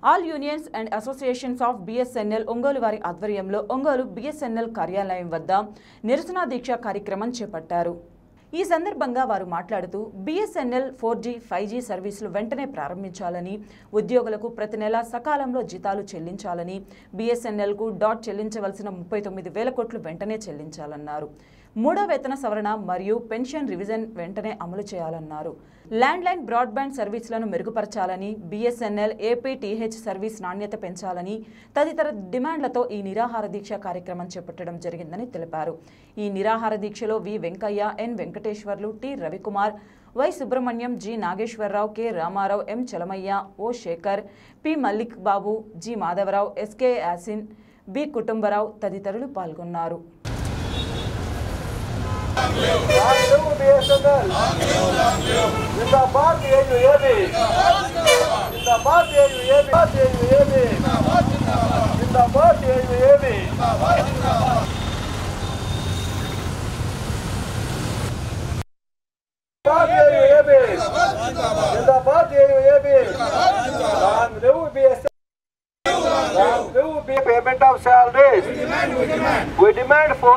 All unions and associations of BSNL Ongole వారి ఆధ్వర్యంలో Ongole BSNL కార్యాలయం వద్ద నిరసన దీక్ష కార్యక్రమం చేపట్టారు ఈ సందర్భంగా వారు మాట్లాడుతూ BSNL four G five G సర్వీసులు వెంటనే ప్రారంభించాలని ఉద్యోగులకు ప్రతి నెల సకాలంలో జీతాలు చెల్లించాలని బిఎస్ఎన్ఎల్కు డాట్ చెల్లించవలసిన ముప్పై తొమ్మిది వేల కోట్లు వెంటనే చెల్లించాలన్నారు మూడో వేతన సవరణ మరియు పెన్షన్ రివిజన్ వెంటనే అమలు చేయాలన్నారు ల్యాండ్లైన్ బ్రాడ్బ్యాండ్ సర్వీసులను మెరుగుపరచాలని బిఎస్ఎన్ఎల్ ఏపీటీహెచ్ సర్వీస్ నాణ్యత పెంచాలని తదితర డిమాండ్లతో ఈ నిరాహార దీక్ష కార్యక్రమం చేపట్టడం జరిగిందని తెలిపారు ఈ నిరాహార దీక్షలో V Venkayya N Venkateswarlu T Ravikumar Y Subrahmanyam G Nageswararao K Ramarao M Chalamayya O Sekhar P Mallik Babu G Madhavarao SK Yasin B Kutumbarao తదితరులు పాల్గొన్నారు రాజ్యం బిఎస్ఎన్ఎల్ జిందాబాద్ ఏయుఏబి జిందాబాద్ ఏయుఏబి ఏయుఏబి జిందాబాద్ ఏయుఏబి జిందాబాద్ ఏయుఏబి జిందాబాద్ ఏయుఏబి రాంగ్రేవ్ బిఎస్ఎన్ఎల్ రాంగ్రేవ్ బి payment of salaries we demand for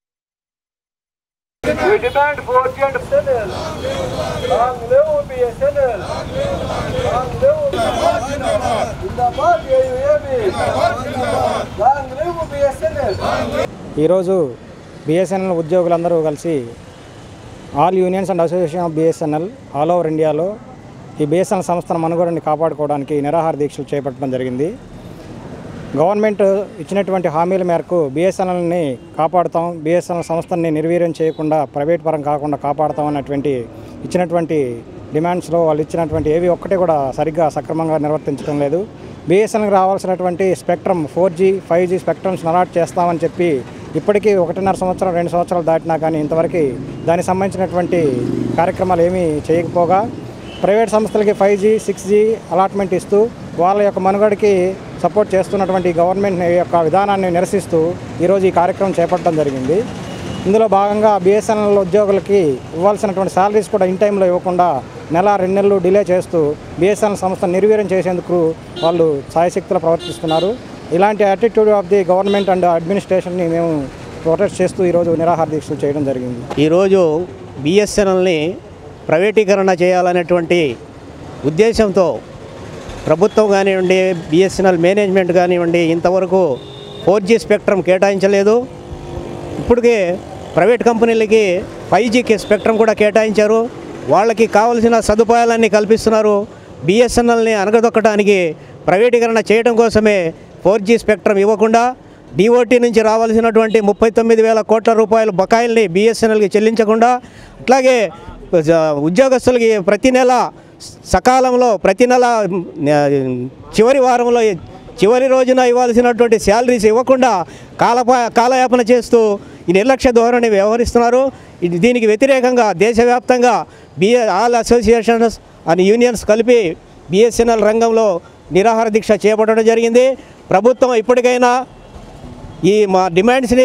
We demand 4G and BSNL. Long live BSNL. Long live Zindabad AUAB. Long live BSNL. ఈరోజు బిఎస్ఎన్ఎల్ ఉద్యోగులందరూ కలిసి all unions and association of BSNL all over ఇండియాలో ఈ BSNL సంస్థను మనుగడని కాపాడుకోవడానికి నిరాహార దీక్షలు చేపట్టడం జరిగింది గవర్నమెంట్ ఇచ్చినటువంటి హామీల మేరకు బిఎస్ఎన్ఎల్ని కాపాడుతాం బిఎస్ఎన్ఎల్ సంస్థని నిర్వీర్యం చేయకుండా ప్రైవేట్ పరం కాకుండా కాపాడుతాం అన్నటువంటి ఇచ్చినటువంటి డిమాండ్స్లో వాళ్ళు ఇచ్చినటువంటి ఏవి ఒక్కటి కూడా సరిగ్గా సక్రమంగా నిర్వర్తించడం లేదు బిఎస్ఎన్ఎల్కి రావాల్సినటువంటి spectrum four G five G spectrums allot చేస్తామని చెప్పి ఇప్పటికీ ఒకటిన్నర సంవత్సరం రెండు సంవత్సరాలు దాటినా కానీ ఇంతవరకు దానికి సంబంధించినటువంటి కార్యక్రమాలు ఏమీ చేయకపోగా ప్రైవేట్ సంస్థలకి five G six G allotment ఇస్తూ వాళ్ళ యొక్క మనుగడకి సపోర్ట్ చేస్తున్నటువంటి గవర్నమెంట్ యొక్క విధానాన్ని నిరసిస్తూ ఈరోజు ఈ కార్యక్రమం చేపట్టడం జరిగింది ఇందులో భాగంగా బిఎస్ఎన్ఎల్ ఉద్యోగులకి ఇవ్వాల్సినటువంటి శాలరీస్ కూడా ఇన్ టైంలో ఇవ్వకుండా నెల రెండు నెలలు డిలే చేస్తూ బిఎస్ఎన్ఎల్ సంస్థ నిర్వీర్యం చేసేందుకు వాళ్ళు సాయశక్తులు ప్రవర్తిస్తున్నారు ఇలాంటి attitude of the government and అడ్మినిస్ట్రేషన్ని మేము ప్రొటెస్ట్ చేస్తూ ఈరోజు నిరాహార దీక్షలు చేయడం జరిగింది ఈరోజు బిఎస్ఎన్ఎల్ని ప్రైవేటీకరణ చేయాలనేటువంటి ఉద్దేశంతో ప్రభుత్వం కానివ్వండి బిఎస్ఎన్ఎల్ మేనేజ్మెంట్ కానివ్వండి ఇంతవరకు ఫోర్ జీ స్పెక్ట్రమ్ కేటాయించలేదు ఇప్పటికే ప్రైవేట్ కంపెనీలకి ఫైవ్ జీకి స్పెక్ట్రమ్ కూడా కేటాయించారు వాళ్ళకి కావలసిన సదుపాయాలన్నీ కల్పిస్తున్నారు బిఎస్ఎన్ఎల్ని అనగదొక్కడానికి ప్రైవేటీకరణ చేయడం కోసమే ఫోర్ జీ స్పెక్ట్రమ్ ఇవ్వకుండా డిఓటీ నుంచి రావాల్సినటువంటి ముప్పై తొమ్మిది వేల కోట్ల రూపాయల బకాయిల్ని బిఎస్ఎన్ఎల్కి చెల్లించకుండా అట్లాగే జ- ఉద్యోగస్తులకి ప్రతి నెల సకాలంలో ప్రతి నెల మ్, చివరి వారంలో చివరి రోజున ఇవ్వాల్సినటువంటి శాలరీస్ ఇవ్వకుండా కాలపా కాలయాపన చేస్తూ ఈ నిర్లక్ష్య ధోరణి వ్యవహరిస్తున్నారు ఇది దీనికి వ్యతిరేకంగా దేశవ్యాప్తంగా BA all associations and unions కలిపి బిఎస్ఎన్ఎల్ రంగంలో నిరాహార దీక్ష చేపట్టడం జరిగింది ప్రభుత్వం ఇప్పటికైనా ఈ మా డిమాండ్స్ని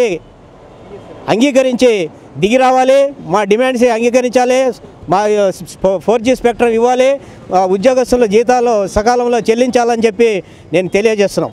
అంగీకరించి దిగి రావాలి మా డిమాండ్స్ అంగీకరించాలి మా ఫోర్ జీ స్పెక్ట్రమ్ ఇవ్వాలి ఆ ఉద్యోగస్తుల జీతాలు సకాలంలో చెల్లించాలని చెప్పి నేను తెలియజేస్తున్నాం